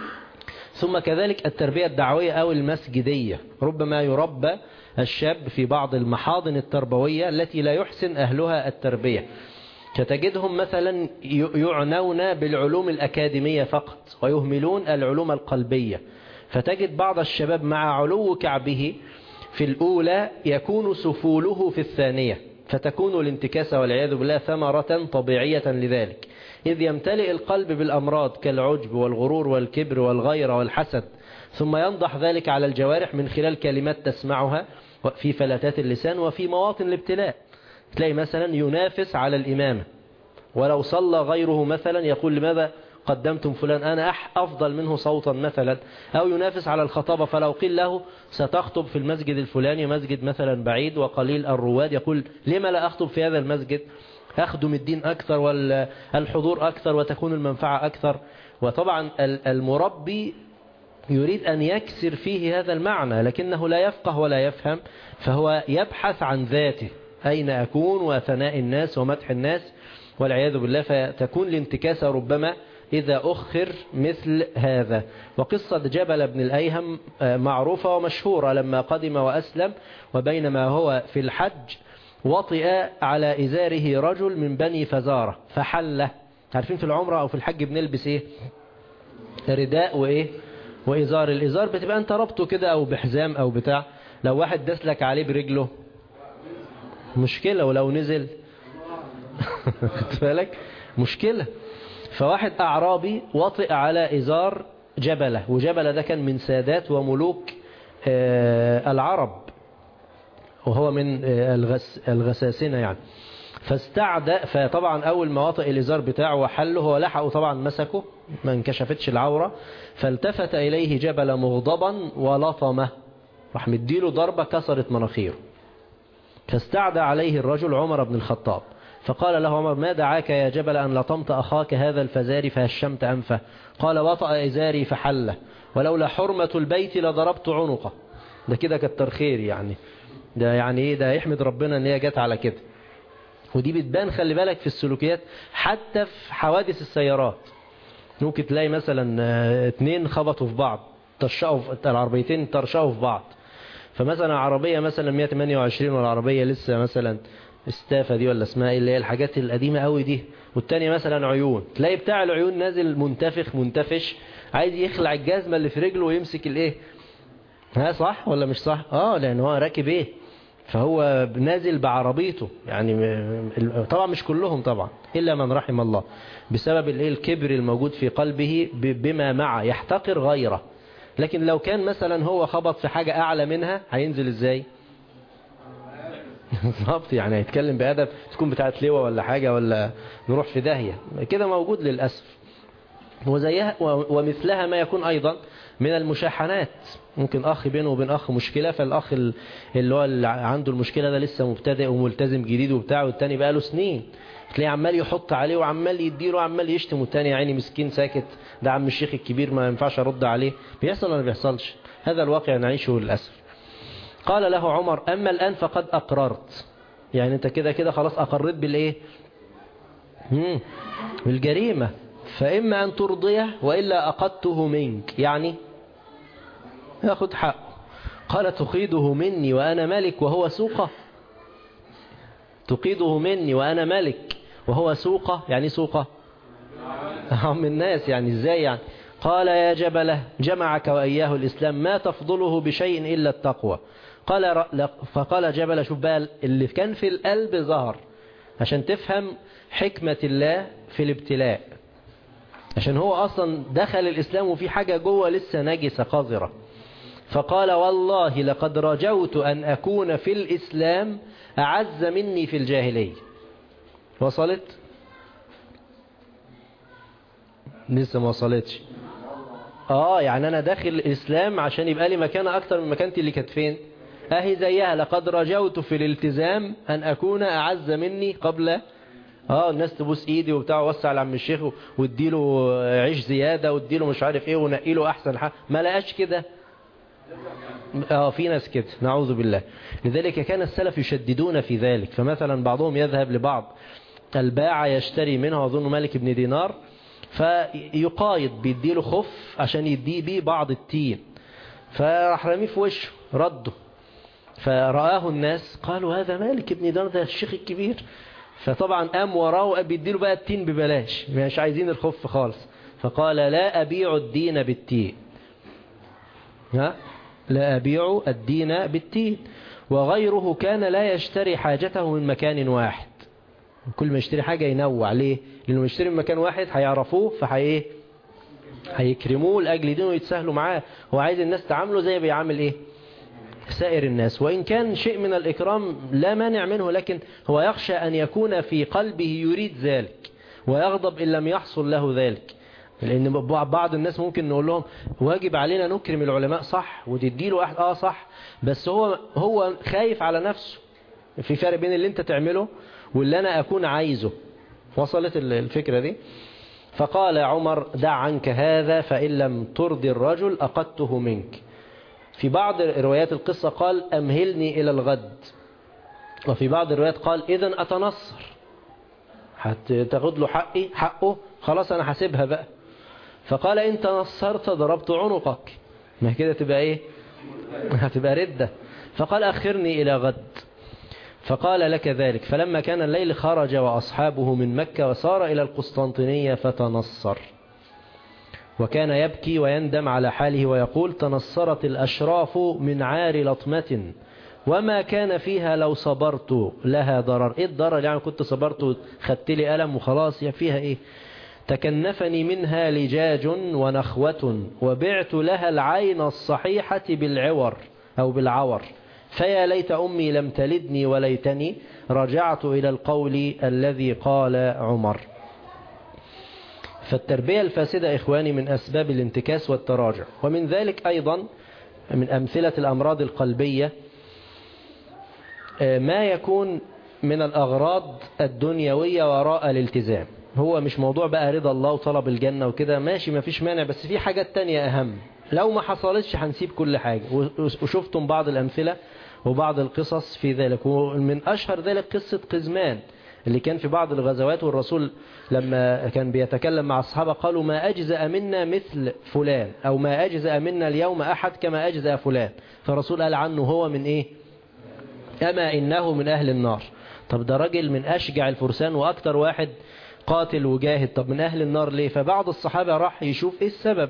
ثم كذلك التربية الدعوية أو المسجدية ربما يربى الشاب في بعض المحاضن التربوية التي لا يحسن أهلها التربية فتجدهم مثلا يعنون بالعلوم الأكاديمية فقط ويهملون العلوم القلبية فتجد بعض الشباب مع علو كعبه في الأولى يكون سفوله في الثانية فتكون الانتكاسة والعياذ بالله ثمرة طبيعية لذلك إذ يمتلئ القلب بالأمراض كالعجب والغرور والكبر والغيرة والحسد ثم ينضح ذلك على الجوارح من خلال كلمات تسمعها في فلتات اللسان وفي مواطن الابتلاء تلاقي مثلا ينافس على الإمامة ولو صلى غيره مثلا يقول لماذا قدمتم فلان أنا أح أفضل منه صوتا مثلا أو ينافس على الخطابة فلو قيل له ستخطب في المسجد الفلاني مسجد مثلا بعيد وقليل الرواد يقول لما لا أخطب في هذا المسجد أخدم الدين أكثر والحضور أكثر وتكون المنفعة أكثر وطبعا المربي يريد أن يكسر فيه هذا المعنى لكنه لا يفقه ولا يفهم فهو يبحث عن ذاته أين أكون وثناء الناس ومدح الناس والعياذ بالله فتكون الانتكاسة ربما إذا أخر مثل هذا وقصة جبل بن الأيهم معروفة ومشهورة لما قدم وأسلم وبينما هو في الحج وطئ على إزاره رجل من بني فزارة فحله عارفين في العمرة أو في الحج بنلبس إيه رداء وإيه وإزار الإزار بتبقى أنت ربطه كده أو بحزام أو بتاع لو واحد دسلك عليه برجله مشكلة ولو نزل خدت بالك مشكلة فواحد أعرابي وطئ على إزار جبلة وجبلة ده كان من سادات وملوك العرب وهو من الغس الغساسنة يعني فاستعدى فطبعا أول ما وطئ الإزار بتاعه وحله هو لحقه طبعا مسكه ما انكشفتش العورة فالتفت إليه جبل مغضبا ولطمه راح مديله ضربة كسرت مناخيره فاستعدى عليه الرجل عمر بن الخطاب فقال له عمر ما دعاك يا جبل أن لطمت أخاك هذا الفزار فهشمت أنفه قال وطأ إزاري فحله ولولا حرمة البيت لضربت عنقه ده كده كتر خير يعني ده يعني ايه ده يحمد ربنا ان هي جت على كده ودي بتبان خلي بالك في السلوكيات حتى في حوادث السيارات ممكن تلاقي مثلا اتنين خبطوا في بعض ترشقوا في العربيتين ترشقوا في بعض فمثلا عربية مثلا 128 والعربية لسه مثلا استافة دي ولا اسمها ايه اللي هي الحاجات القديمة قوي دي والتانية مثلا عيون تلاقي بتاع العيون نازل منتفخ منتفش عايز يخلع الجزمة اللي في رجله ويمسك الايه ها صح ولا مش صح اه لان هو راكب ايه فهو نازل بعربيته يعني طبعا مش كلهم طبعا إلا من رحم الله بسبب الايه الكبر الموجود في قلبه بما معه يحتقر غيره لكن لو كان مثلا هو خبط في حاجة أعلى منها هينزل ازاي بالظبط يعني هيتكلم بأدب تكون بتاعت لواء ولا حاجة ولا نروح في داهية كده موجود للأسف وزيها ومثلها ما يكون أيضا من المشاحنات ممكن أخ بينه وبين أخ مشكلة فالأخ اللي هو اللي عنده المشكلة ده لسه مبتدئ وملتزم جديد وبتاع والتاني بقى له سنين تلاقيه عمال يحط عليه وعمال يديله وعمال يشتم والتاني يا عيني مسكين ساكت ده عم الشيخ الكبير ما ينفعش أرد عليه بيحصل ولا ما بيحصلش هذا الواقع نعيشه للأسف قال له عمر أما الآن فقد أقررت يعني أنت كده كده خلاص أقررت بالإيه مم. بالجريمة فإما أن ترضيه وإلا أقدته منك يعني ياخد حقه قال تقيده مني وأنا ملك وهو سوقه تقيده مني وأنا ملك وهو سوقه يعني سوقه هم الناس يعني ازاي يعني قال يا جبله جمعك وإياه الإسلام ما تفضله بشيء إلا التقوى قال فقال جبل شوف بقى اللي كان في القلب ظهر عشان تفهم حكمة الله في الابتلاء عشان هو أصلا دخل الإسلام وفي حاجة جوه لسه نجسة قذرة فقال والله لقد رجوت أن أكون في الإسلام أعز مني في الجاهلية وصلت لسه ما وصلتش اه يعني انا داخل الاسلام عشان يبقى لي مكانة اكتر من مكانتي اللي كانت فين اهي زيها لقد رجوت في الالتزام ان اكون اعز مني قبل اه الناس تبوس ايدي وبتاع ووسع لعم الشيخ واديله عيش زيادة واديله مش عارف ايه ونقيله احسن حاجة ما لقاش كده اه في ناس كده نعوذ بالله لذلك كان السلف يشددون في ذلك فمثلا بعضهم يذهب لبعض الباعة يشتري منها أظن مالك بن دينار فيقايد بيديله خف عشان يديه بيه بعض التين فراح رميه في وشه رده فرآه الناس قالوا هذا مالك بن دينار ده الشيخ الكبير فطبعا قام وراه وقام بيديله بقى التين ببلاش مش عايزين الخف خالص فقال لا أبيع الدين بالتين ها لا أبيع الدين بالتين وغيره كان لا يشتري حاجته من مكان واحد كل ما يشتري حاجة ينوع ليه لأنه يشتري من مكان واحد هيعرفوه فهي هيكرموه لأجل دينه ويتسهلوا معاه هو عايز الناس تعامله زي بيعامل ايه سائر الناس وإن كان شيء من الإكرام لا مانع منه لكن هو يخشى أن يكون في قلبه يريد ذلك ويغضب إن لم يحصل له ذلك لأن بعض الناس ممكن نقول لهم واجب علينا نكرم العلماء صح وتديله واحد اه صح بس هو هو خايف على نفسه في فرق بين اللي انت تعمله واللي انا اكون عايزه وصلت الفكرة دي فقال عمر دع عنك هذا فإن لم ترضي الرجل أقدته منك في بعض روايات القصة قال أمهلني إلى الغد وفي بعض الروايات قال إذا أتنصر هتاخد له حقي حقه خلاص أنا حاسبها بقى فقال إن تنصرت ضربت عنقك ما كده تبقى إيه هتبقى ردة فقال أخرني إلى غد فقال لك ذلك فلما كان الليل خرج وأصحابه من مكة وصار إلى القسطنطينية فتنصر وكان يبكي ويندم على حاله ويقول تنصرت الأشراف من عار لطمة وما كان فيها لو صبرت لها ضرر ايه الضرر يعني كنت صبرت خدت لي ألم وخلاص يا فيها ايه تكنفني منها لجاج ونخوة وبعت لها العين الصحيحة بالعور أو بالعور فيا ليت أمي لم تلدني وليتني رجعت إلى القول الذي قال عمر فالتربية الفاسدة إخواني من أسباب الانتكاس والتراجع ومن ذلك أيضا من أمثلة الأمراض القلبية ما يكون من الأغراض الدنيوية وراء الالتزام هو مش موضوع بقى رضا الله وطلب الجنة وكده ماشي ما فيش مانع بس في حاجات تانية أهم لو ما حصلتش هنسيب كل حاجة وشفتم بعض الأمثلة وبعض القصص في ذلك ومن أشهر ذلك قصة قزمان اللي كان في بعض الغزوات والرسول لما كان بيتكلم مع الصحابة قالوا ما أجزأ منا مثل فلان أو ما أجزأ منا اليوم أحد كما أجزأ فلان فالرسول قال عنه هو من إيه أما إنه من أهل النار طب ده راجل من أشجع الفرسان وأكتر واحد قاتل وجاهد طب من أهل النار ليه فبعض الصحابة راح يشوف إيه السبب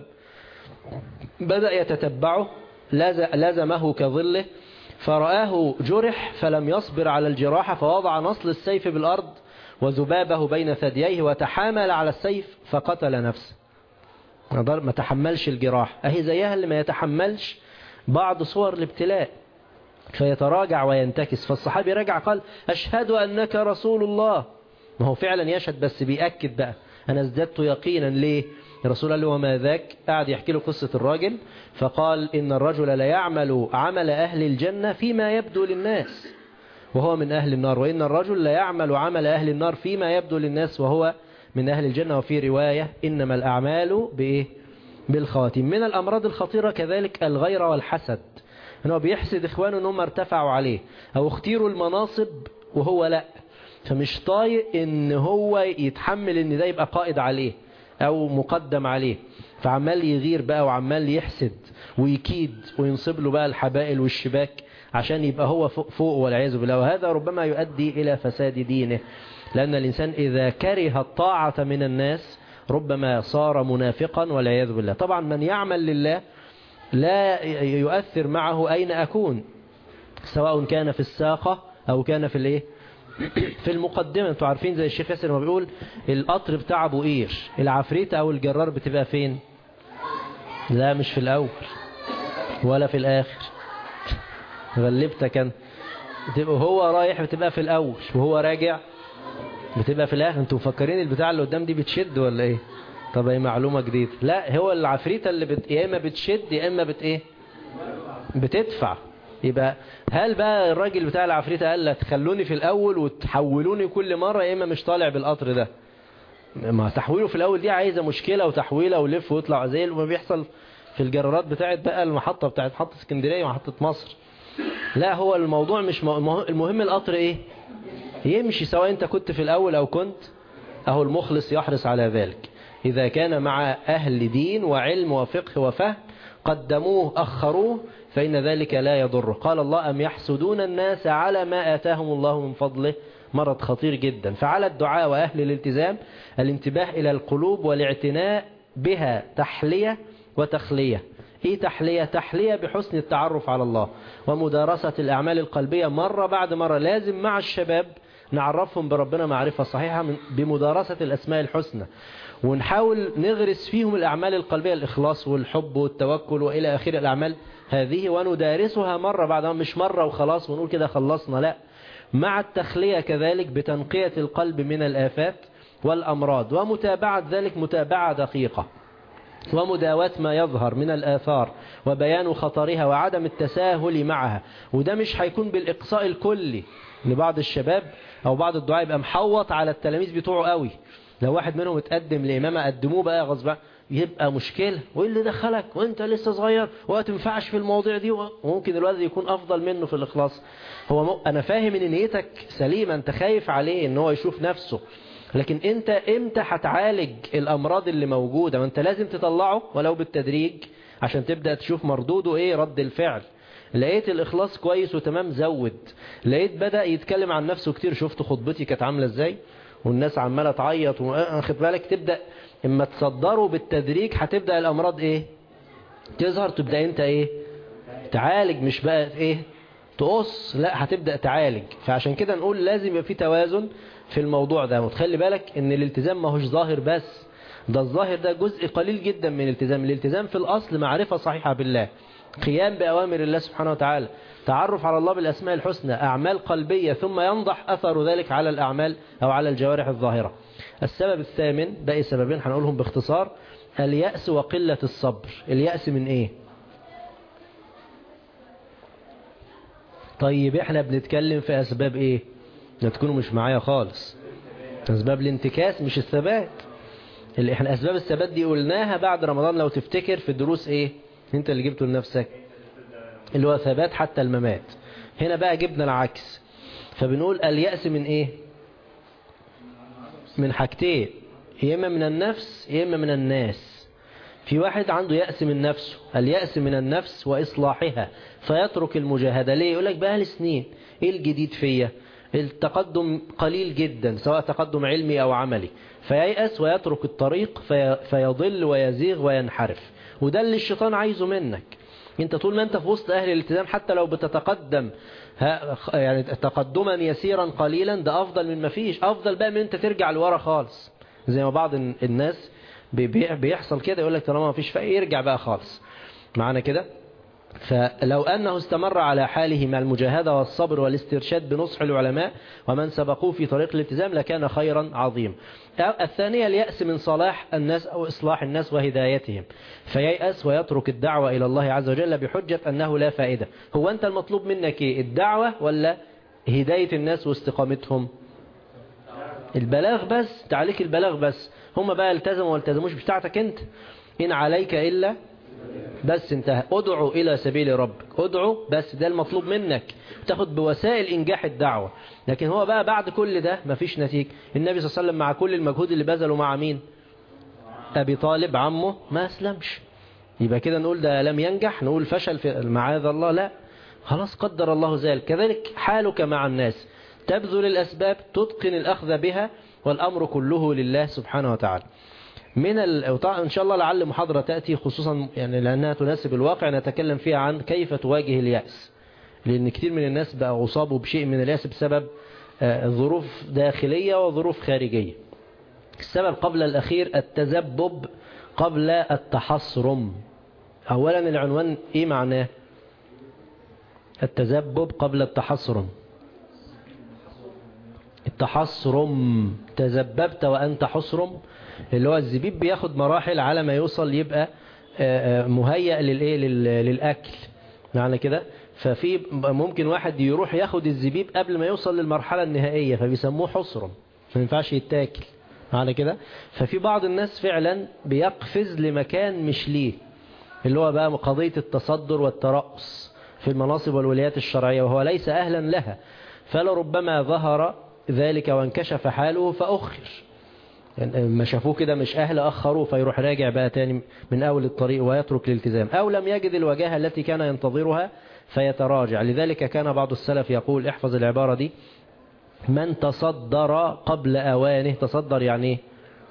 بدأ يتتبعه لزمه كظله فرآه جرح فلم يصبر على الجراحة فوضع نصل السيف بالأرض وذبابه بين ثدييه وتحامل على السيف فقتل نفسه ما تحملش الجراح أهي زيها اللي ما يتحملش بعض صور الابتلاء فيتراجع وينتكس فالصحابي رجع قال أشهد أنك رسول الله ما هو فعلا يشهد بس بيأكد بقى أنا ازددت يقينا ليه الرسول قال له وما ذاك قاعد يحكي له قصة الراجل فقال إن الرجل لا يعمل عمل أهل الجنة فيما يبدو للناس وهو من أهل النار وإن الرجل لا يعمل عمل أهل النار فيما يبدو للناس وهو من أهل الجنة وفي رواية إنما الأعمال بإيه بالخواتيم من الأمراض الخطيرة كذلك الغير والحسد أنه بيحسد إخوانه أنهم ارتفعوا عليه أو اختيروا المناصب وهو لا فمش طايق ان هو يتحمل ان ده يبقى قائد عليه او مقدم عليه فعمال يغير بقى وعمال يحسد ويكيد وينصب له بقى الحبائل والشباك عشان يبقى هو فوق, فوق والعياذ بالله وهذا ربما يؤدي إلى فساد دينه لأن الإنسان إذا كره الطاعة من الناس ربما صار منافقا والعياذ بالله طبعا من يعمل لله لا يؤثر معه أين أكون سواء كان في الساقة أو كان في الايه في المقدمة انتوا عارفين زي الشيخ ياسر ما بيقول القطر بتاع ابو قير العفريتة او الجرار بتبقى فين لا مش في الاول ولا في الاخر غلبتك كان بتبقى هو رايح بتبقى في الاول وهو راجع بتبقى في الاخر انتوا مفكرين البتاع اللي قدام دي بتشد ولا ايه طب هي معلومة جديدة لا هو العفريتة اللي بت... يا اما بتشد يا اما بت ايه بتدفع يبقى هل بقى الراجل بتاع العفريتة قال لا تخلوني في الأول وتحولوني كل مرة يا إما مش طالع بالقطر ده ما تحويله في الأول دي عايزة مشكلة وتحويله ولف ويطلع زي ما بيحصل في الجرارات بتاعت بقى المحطة بتاعت محطة اسكندرية ومحطة مصر لا هو الموضوع مش م... المهم القطر ايه يمشي سواء انت كنت في الأول أو كنت أهو المخلص يحرص على ذلك إذا كان مع أهل دين وعلم وفقه وفهم قدموه أخروه فإن ذلك لا يضر قال الله أم يحسدون الناس على ما آتاهم الله من فضله مرض خطير جدا فعلى الدعاء وأهل الالتزام الانتباه إلى القلوب والاعتناء بها تحلية وتخلية ايه تحلية تحلية بحسن التعرف على الله ومدارسة الأعمال القلبية مرة بعد مرة لازم مع الشباب نعرفهم بربنا معرفة صحيحة بمدارسة الأسماء الحسنى ونحاول نغرس فيهم الأعمال القلبية الإخلاص والحب والتوكل وإلى آخر الأعمال هذه وندارسها مرة بعد مش مرة وخلاص ونقول كده خلصنا لا مع التخلية كذلك بتنقية القلب من الآفات والأمراض ومتابعة ذلك متابعة دقيقة ومداواة ما يظهر من الآثار وبيان خطرها وعدم التساهل معها وده مش هيكون بالإقصاء الكلي لبعض الشباب أو بعض الدعاء يبقى محوط على التلاميذ بتوعه قوي لو واحد منهم اتقدم لإمامة قدموه بقى غصب يبقى مشكلة وايه اللي دخلك وانت لسه صغير وما تنفعش في المواضيع دي وممكن الولد يكون افضل منه في الاخلاص هو م... انا فاهم ان نيتك سليمة انت خايف عليه ان هو يشوف نفسه لكن انت امتى هتعالج الامراض اللي موجودة ما انت لازم تطلعه ولو بالتدريج عشان تبدأ تشوف مردوده ايه رد الفعل لقيت الاخلاص كويس وتمام زود لقيت بدأ يتكلم عن نفسه كتير شفت خطبتي كانت عاملة ازاي والناس عمالة تعيط واخد بالك تبدأ اما تصدره بالتدريج هتبدأ الامراض ايه تظهر تبدأ انت ايه تعالج مش بقى ايه تقص لا هتبدأ تعالج فعشان كده نقول لازم يبقى في توازن في الموضوع ده وتخلي بالك ان الالتزام ما هوش ظاهر بس ده الظاهر ده جزء قليل جدا من الالتزام الالتزام في الاصل معرفة صحيحة بالله قيام بأوامر الله سبحانه وتعالى تعرف على الله بالأسماء الحسنى أعمال قلبية ثم ينضح أثر ذلك على الأعمال أو على الجوارح الظاهرة السبب الثامن باقي سببين هنقولهم باختصار اليأس وقلة الصبر اليأس من ايه طيب احنا بنتكلم في اسباب ايه لا تكونوا مش معايا خالص أسباب الانتكاس مش الثبات اللي احنا أسباب الثبات دي قلناها بعد رمضان لو تفتكر في الدروس ايه انت اللي جبته لنفسك اللي هو ثبات حتى الممات هنا بقى جبنا العكس فبنقول اليأس من ايه من حاجتين يا إما من النفس يا إما من الناس في واحد عنده يأس من نفسه اليأس من النفس وإصلاحها فيترك المجاهدة ليه يقول لك بقى لي سنين إيه الجديد فيا التقدم قليل جدا سواء تقدم علمي أو عملي فييأس ويترك الطريق في فيضل ويزيغ وينحرف وده اللي الشيطان عايزه منك انت طول ما انت في وسط اهل الالتزام حتى لو بتتقدم يعني تقدما يسيرا قليلا ده افضل من ما فيش افضل بقى من انت ترجع لورا خالص زي ما بعض الناس بيحصل كده يقول لك طالما ما فيش فايه يرجع بقى خالص معنا كده فلو أنه استمر على حاله مع المجاهدة والصبر والاسترشاد بنصح العلماء ومن سبقوه في طريق الالتزام لكان خيرا عظيم الثانية اليأس من صلاح الناس أو إصلاح الناس وهدايتهم فييأس ويترك الدعوة إلى الله عز وجل بحجة أنه لا فائدة هو أنت المطلوب منك إيه الدعوة ولا هداية الناس واستقامتهم البلاغ بس تعليك البلاغ بس هم بقى التزموا والتزموش بتاعتك انت إن عليك إلا بس انتهى ادعو إلى سبيل ربك ادعو بس ده المطلوب منك تاخد بوسائل إنجاح الدعوة لكن هو بقى بعد كل ده مفيش نتيجة النبي صلى الله عليه وسلم مع كل المجهود اللي بذله مع مين أبي طالب عمه ما أسلمش يبقى كده نقول ده لم ينجح نقول فشل في معاذ الله لا خلاص قدر الله ذلك كذلك حالك مع الناس تبذل الأسباب تتقن الأخذ بها والأمر كله لله سبحانه وتعالى من ال... إن شاء الله لعل محاضرة تأتي خصوصا يعني لأنها تناسب الواقع نتكلم فيها عن كيف تواجه اليأس لأن كثير من الناس بقى أصابوا بشيء من اليأس بسبب ظروف داخلية وظروف خارجية السبب قبل الأخير التذبب قبل التحصرم أولا العنوان إيه معناه التذبب قبل التحصرم التحصرم تذببت وأنت حصرم اللي هو الزبيب بياخد مراحل على ما يوصل يبقى مهيأ للإيه للأكل معنى كده ففي ممكن واحد يروح ياخد الزبيب قبل ما يوصل للمرحلة النهائية فبيسموه حصرم ما ينفعش يتاكل معنى كده ففي بعض الناس فعلا بيقفز لمكان مش ليه اللي هو بقى قضية التصدر والترأس في المناصب والولايات الشرعية وهو ليس أهلا لها فلربما ظهر ذلك وانكشف حاله فأخر يعني ما شافوه كده مش أهل أخروه فيروح راجع بقى تاني من أول الطريق ويترك الالتزام أو لم يجد الوجاهة التي كان ينتظرها فيتراجع لذلك كان بعض السلف يقول احفظ العبارة دي من تصدر قبل أوانه تصدر يعني ايه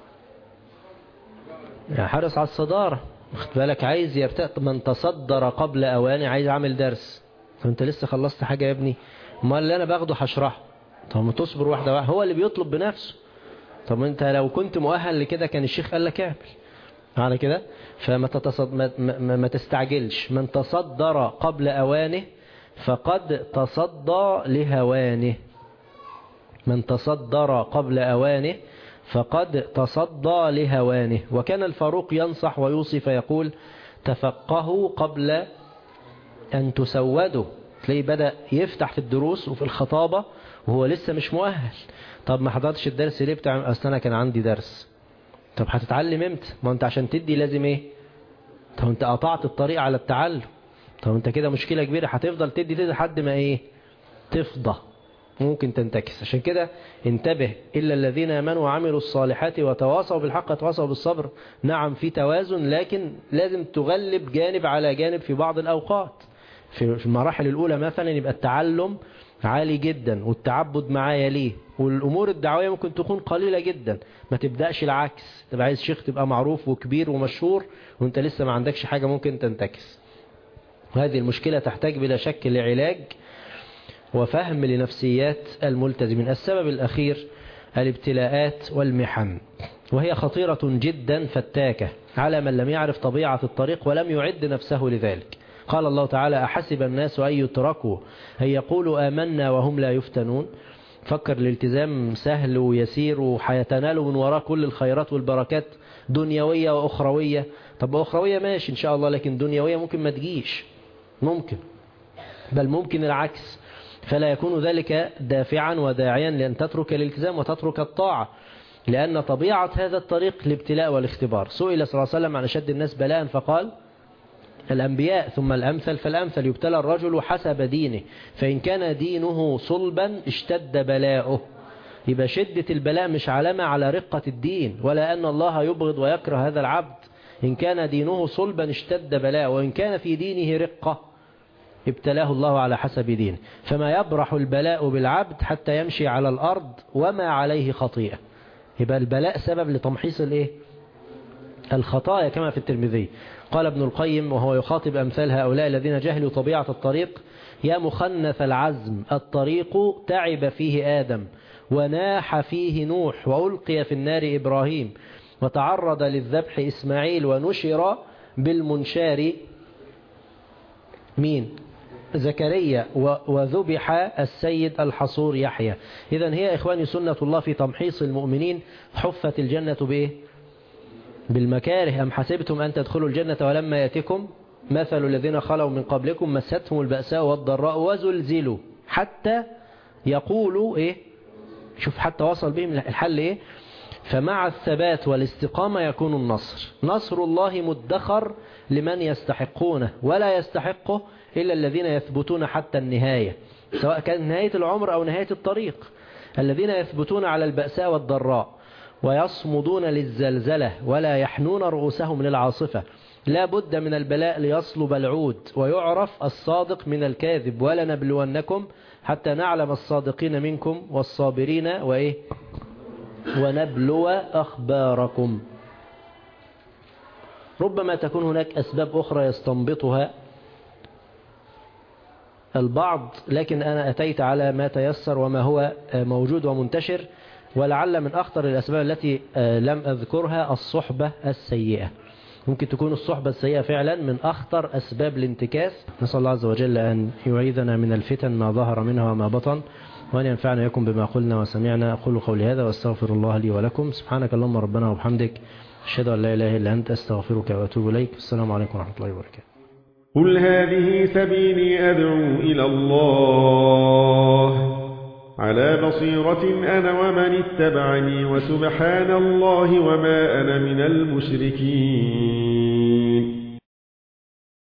يعني حرص على الصدارة واخد بالك عايز يرتق من تصدر قبل أوانه عايز أعمل درس طب انت لسه خلصت حاجة يا ابني ما اللي أنا باخده هشرحه طب ما تصبر واحدة واحدة هو اللي بيطلب بنفسه طب انت لو كنت مؤهل لكده كان الشيخ قال لك اعمل على كده فما تتصد... ما... ما... ما تستعجلش من تصدر قبل أوانه فقد تصدى لهوانه من تصدر قبل أوانه فقد تصدى لهوانه وكان الفاروق ينصح ويوصي فيقول تفقهوا قبل أن تسودوا تلاقيه بدأ يفتح في الدروس وفي الخطابة وهو لسه مش مؤهل طب ما حضرتش الدرس ليه بتاع أصل أنا كان عندي درس طب هتتعلم امتى ما انت عشان تدي لازم ايه طب انت قطعت الطريق على التعلم طب انت كده مشكلة كبيرة هتفضل تدي تدي لحد ما ايه تفضى ممكن تنتكس عشان كده انتبه إلا الذين آمنوا وعملوا الصالحات وتواصوا بالحق وتواصوا بالصبر نعم في توازن لكن لازم تغلب جانب على جانب في بعض الأوقات في المراحل الأولى مثلا يبقى التعلم عالي جدا والتعبد معايا ليه والأمور الدعوية ممكن تكون قليلة جدا ما تبدأش العكس تبقى عايز شيخ تبقى معروف وكبير ومشهور وانت لسه ما عندكش حاجة ممكن تنتكس وهذه المشكلة تحتاج بلا شك لعلاج وفهم لنفسيات الملتزمين السبب الأخير الابتلاءات والمحن وهي خطيرة جدا فتاكة على من لم يعرف طبيعة الطريق ولم يعد نفسه لذلك قال الله تعالى أحسب الناس أن يتركوا أن يقولوا آمنا وهم لا يفتنون فكر الالتزام سهل ويسير وحيتنالوا من وراء كل الخيرات والبركات دنيوية وأخروية طب أخروية ماشي إن شاء الله لكن دنيوية ممكن ما تجيش ممكن بل ممكن العكس فلا يكون ذلك دافعا وداعيا لأن تترك الالتزام وتترك الطاعة لأن طبيعة هذا الطريق الابتلاء والاختبار سئل صلى الله عليه وسلم عن أشد الناس بلاء فقال الأنبياء ثم الأمثل فالأمثل يبتلى الرجل حسب دينه فإن كان دينه صلبا اشتد بلاؤه يبقى شدة البلاء مش علامة على رقة الدين ولا أن الله يبغض ويكره هذا العبد إن كان دينه صلبا اشتد بلاء وإن كان في دينه رقة ابتلاه الله على حسب دينه فما يبرح البلاء بالعبد حتى يمشي على الأرض وما عليه خطيئة يبقى البلاء سبب لتمحيص الايه الخطايا كما في الترمذي قال ابن القيم وهو يخاطب أمثال هؤلاء الذين جهلوا طبيعة الطريق يا مخنث العزم الطريق تعب فيه آدم وناح فيه نوح وألقي في النار إبراهيم وتعرض للذبح إسماعيل ونشر بالمنشار مين زكريا وذبح السيد الحصور يحيى إذا هي إخواني سنة الله في تمحيص المؤمنين حفت الجنة بإيه بالمكاره أم حسبتم أن تدخلوا الجنة ولما يأتكم مثل الذين خلوا من قبلكم مستهم البأساء والضراء وزلزلوا حتى يقولوا إيه شوف حتى وصل بهم الحل إيه فمع الثبات والاستقامة يكون النصر نصر الله مدخر لمن يستحقونه ولا يستحقه إلا الذين يثبتون حتى النهاية سواء كان نهاية العمر أو نهاية الطريق الذين يثبتون على البأساء والضراء ويصمدون للزلزلة ولا يحنون رؤوسهم للعاصفة لا بد من البلاء ليصلب العود ويعرف الصادق من الكاذب ولا نبلونكم حتى نعلم الصادقين منكم والصابرين وإيه ونبلو أخباركم ربما تكون هناك أسباب أخرى يستنبطها البعض لكن أنا أتيت على ما تيسر وما هو موجود ومنتشر ولعل من أخطر الأسباب التي لم أذكرها الصحبة السيئة ممكن تكون الصحبة السيئة فعلا من أخطر أسباب الانتكاس نسأل الله عز وجل أن يعيذنا من الفتن ما ظهر منها وما بطن وأن ينفعنا يكم بما قلنا وسمعنا أقول قولي هذا واستغفر الله لي ولكم سبحانك اللهم ربنا وبحمدك أشهد أن لا إله إلا أنت أستغفرك وأتوب إليك السلام عليكم ورحمة الله وبركاته قل هذه سبيلي أدعو إلى الله على بصيرة أنا ومن اتبعني وسبحان الله وما أنا من المشركين